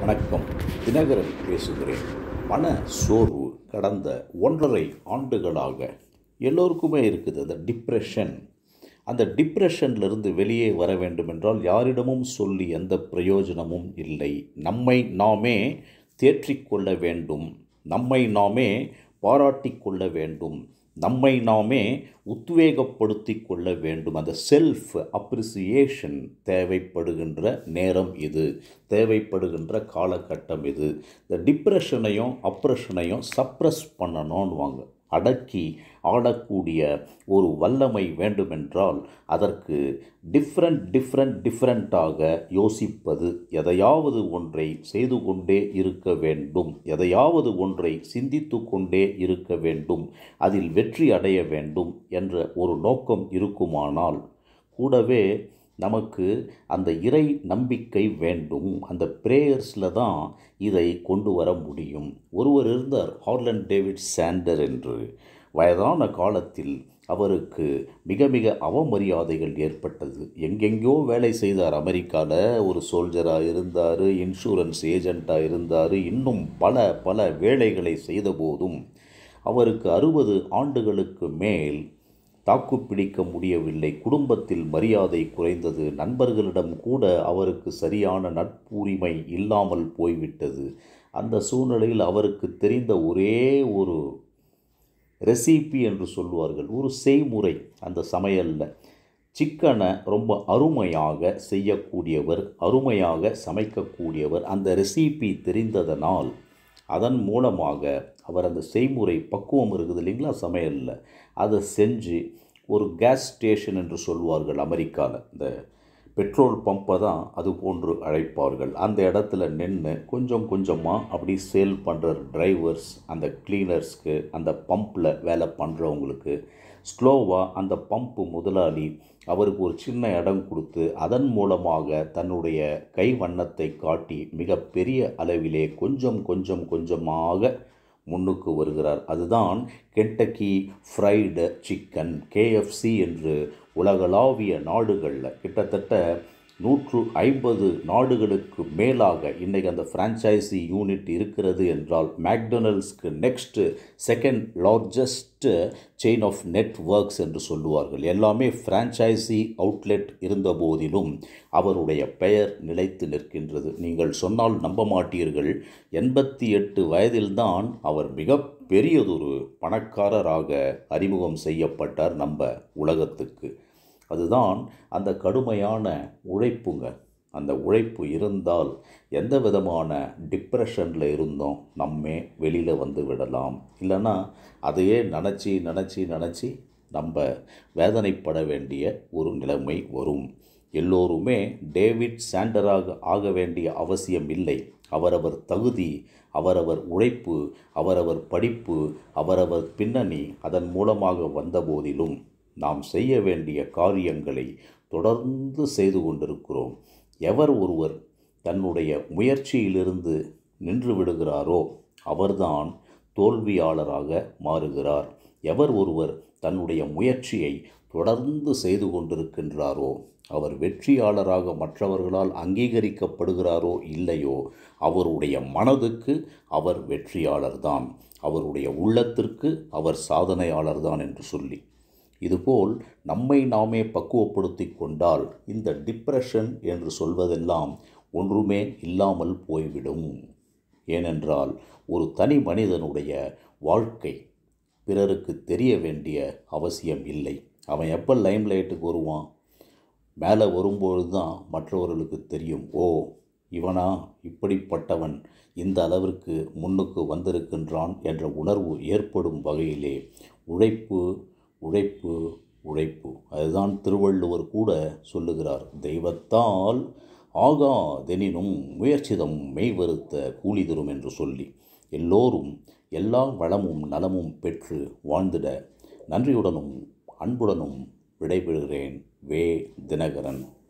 வணக்கம் தினகரன் பேசுகிறேன் மன சோர்வு கடந்த ஒன்றரை ஆண்டுகளாக எல்லோருக்குமே இருக்குது அந்த டிப்ரெஷன் அந்த டிப்ரெஷன்லேருந்து வெளியே வர வேண்டுமென்றால் யாரிடமும் சொல்லி எந்த பிரயோஜனமும் இல்லை நம்மை நாமே தேற்றிக்கொள்ள வேண்டும் நம்மை நாமே பாராட்டிக் கொள்ள வேண்டும் நம்மை நாமே உத்வேகப்படுத்தி கொள்ள வேண்டும் அந்த செல்ஃப் அப்ரிசியேஷன் தேவைப்படுகின்ற நேரம் இது தேவைப்படுகின்ற காலகட்டம் இது இந்த டிப்ரெஷனையும் அப்ரெஷனையும் சப்ரஸ் பண்ணணும்னு வாங்க அடக்கி ஆடக்கூடிய ஒரு வல்லமை வேண்டுமென்றால் அதற்கு டிஃப்ரெண்ட் டிஃப்ரெண்ட் டிஃப்ரெண்ட்டாக யோசிப்பது எதையாவது ஒன்றை செய்து கொண்டே இருக்க வேண்டும் எதையாவது ஒன்றை சிந்தித்து கொண்டே இருக்க வேண்டும் அதில் வெற்றி அடைய வேண்டும் என்ற ஒரு நோக்கம் இருக்குமானால் கூடவே நமக்கு அந்த இறை நம்பிக்கை வேண்டும் அந்த ப்ரேயர்ஸில் தான் இதை கொண்டு வர முடியும் ஒருவர் இருந்தார் ஹார்லண்ட் டேவிட் சாண்டர் என்று வயதான காலத்தில் அவருக்கு மிக மிக அவமரியாதைகள் ஏற்பட்டது எங்கெங்கோ வேலை செய்தார் அமெரிக்காவில் ஒரு சோல்ஜராக இருந்தார் இன்சூரன்ஸ் ஏஜெண்ட்டாக இருந்தார் இன்னும் பல பல வேலைகளை செய்தபோதும் அவருக்கு அறுபது ஆண்டுகளுக்கு மேல் தாக்குப்பிடிக்க முடியவில்லை குடும்பத்தில் மரியாதை குறைந்தது நண்பர்களிடம் கூட அவருக்கு சரியான நட்புரிமை இல்லாமல் போய்விட்டது அந்த சூழ்நிலையில் அவருக்கு தெரிந்த ஒரே ஒரு ரெசிபி என்று சொல்லுவார்கள் ஒரு செய்முறை அந்த சமையலில் சிக்கனை ரொம்ப அருமையாக செய்யக்கூடியவர் அருமையாக சமைக்கக்கூடியவர் அந்த ரெசிபி தெரிந்ததனால் அதன் மூலமாக அவர் அந்த செய்முறை பக்குவம் இருக்குது இல்லைங்களா சமையலில் அதை செஞ்சு ஒரு கேஸ் ஸ்டேஷன் என்று சொல்வார்கள் அமெரிக்காவில் இந்த பெட்ரோல் பம்பை தான் அது போன்று அழைப்பார்கள் அந்த இடத்துல நின்று கொஞ்சம் கொஞ்சமாக அப்படி சேல் பண்ணுற டிரைவர்ஸ் அந்த கிளீனர்ஸ்க்கு அந்த பம்பில் வேலை பண்ணுறவங்களுக்கு ஸ்லோவாக அந்த பம்பு முதலாளி அவருக்கு ஒரு சின்ன இடம் கொடுத்து அதன் மூலமாக தன்னுடைய கை வண்ணத்தை காட்டி மிகப்பெரிய அளவிலே கொஞ்சம் கொஞ்சம் கொஞ்சமாக முன்னுக்கு வருகிறார் அதுதான் கென்டக்கி ஃப்ரைடு சிக்கன் கேஎஃப்சி என்று உலகளாவிய நாடுகளில் கிட்டத்தட்ட நூற்று ஐம்பது நாடுகளுக்கு மேலாக இன்றைக்கி அந்த ஃப்ரான்ச்சைசி யூனிட் இருக்கிறது என்றால் மேக்டொனல்ட்ஸ்க்கு next second largest chain of networks என்று சொல்லுவார்கள் எல்லாமே ஃப்ரான்ச்சைசி அவுட்லெட் இருந்த போதிலும் அவருடைய பெயர் நிலைத்து நிற்கின்றது நீங்கள் சொன்னால் நம்ப மாட்டீர்கள் எண்பத்தி எட்டு வயதில்தான் அவர் மிக பெரியதொரு பணக்காரராக அறிமுகம் செய்யப்பட்டார் நம்ம உலகத்துக்கு அதுதான் அந்த கடுமையான உழைப்புங்க அந்த உழைப்பு இருந்தால் எந்த விதமான டிப்ரெஷனில் இருந்தோம் நம்மே வெளியில் வந்து விடலாம் இல்லைன்னா அதையே நினச்சி நினச்சி நினச்சி நம்ம வேதனைப்பட வேண்டிய ஒரு நிலைமை வரும் எல்லோருமே டேவிட் சாண்டராக ஆக வேண்டிய அவசியம் இல்லை அவரவர் தகுதி அவரவர் உழைப்பு அவரவர் படிப்பு அவரவர் பின்னணி அதன் மூலமாக வந்த போதிலும் நாம் செய்ய வேண்டிய காரியங்களை தொடர்ந்து செய்து கொண்டிருக்கிறோம் எவர் ஒருவர் தன்னுடைய முயற்சியிலிருந்து நின்று விடுகிறாரோ அவர்தான் தோல்வியாளராக மாறுகிறார் எவர் ஒருவர் தன்னுடைய முயற்சியை தொடர்ந்து செய்து கொண்டிருக்கின்றாரோ அவர் வெற்றியாளராக மற்றவர்களால் அங்கீகரிக்கப்படுகிறாரோ இல்லையோ அவருடைய மனதுக்கு அவர் வெற்றியாளர்தான் அவருடைய உள்ளத்திற்கு அவர் சாதனையாளர்தான் என்று சொல்லி இதுபோல் நம்மை நாமே பக்குவப்படுத்தி கொண்டால் இந்த டிப்ரெஷன் என்று சொல்வதெல்லாம் ஒன்றுமே இல்லாமல் போய்விடும் ஏனென்றால் ஒரு தனி மனிதனுடைய வாழ்க்கை பிறருக்கு தெரிய வேண்டிய அவசியம் இல்லை அவன் எப்போ லைம் லைட்டுக்கு வருவான் மேலே வரும்பொழுது தான் மற்றவர்களுக்கு தெரியும் ஓ இவனா இப்படிப்பட்டவன் இந்த அளவிற்கு முன்னுக்கு வந்திருக்கின்றான் என்ற உணர்வு ஏற்படும் வகையிலே உழைப்பு உழைப்பு உழைப்பு அதுதான் திருவள்ளுவர் கூட சொல்லுகிறார் தெய்வத்தால் ஆகாதெனினும் முயற்சிதம் மெய்வருத்த கூலி தரும் என்று சொல்லி எல்லோரும் எல்லா வளமும் நலமும் பெற்று வாழ்ந்திட நன்றியுடனும் அன்புடனும் விடைபெறுகிறேன் வே தினகரன்